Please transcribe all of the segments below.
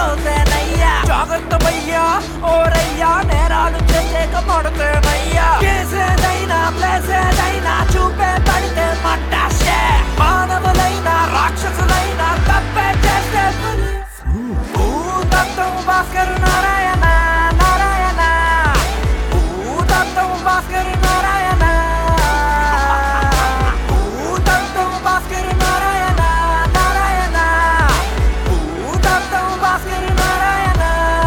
అవుతేనయ్యా జాగ్రత్త భయ్యా ఓరయ్యా నేరాలు చేసేక పడితేనయ్యా చేసేదైనా ప్లేసేదైనా చూపే పడితే మట్టాషే మానవులైనా రాక్షసులైనా తప్పే చేస్తే భూతత్వం భాస్కర్ నారాయణ నారాయణ భూతత్వం భాస్కర్ నారాయణ భూతత్వం భాస్కర్ నారాయణ నారాయణ భూతత్వం భాస్కర్ నారాయణ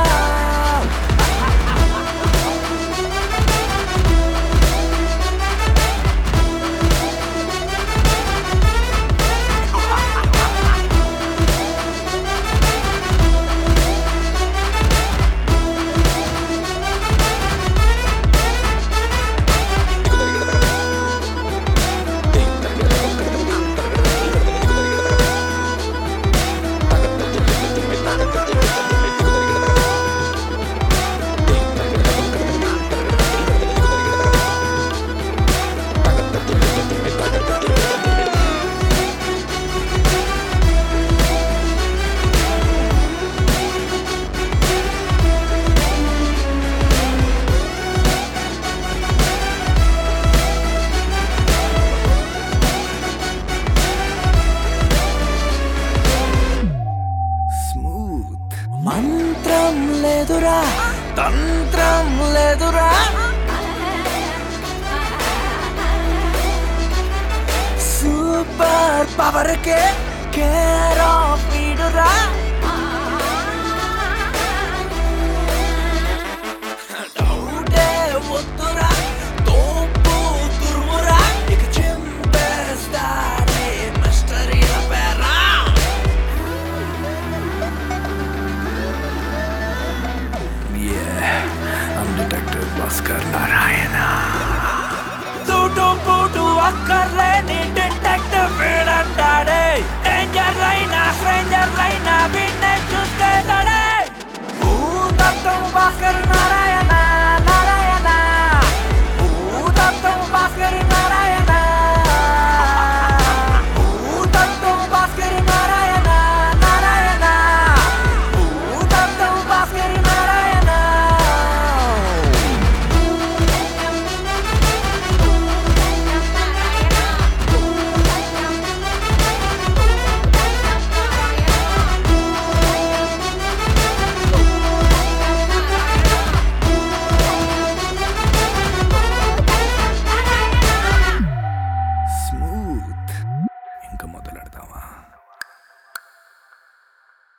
స్మూత్ మంత్రం లేదురా తంత్రం లేదురా సూపర్ పవర్ కే కేర్ ఆఫ్ వీడురా డౌటే వద్దురా తోపు తుర్మురా ఇక చింపేస్తాడే మిస్టరీల పేరా Yeah, I'm Detective Bhaskar Narayana. తూటు పూటు అక్కర్లేని డిటెక్టివ్ వీడంటాడే డేంజర్ లైనా స్ట్రేంజర్ లైనా వీడినే చూస్తే భూతత్వం భాస్కర్ నారాయణ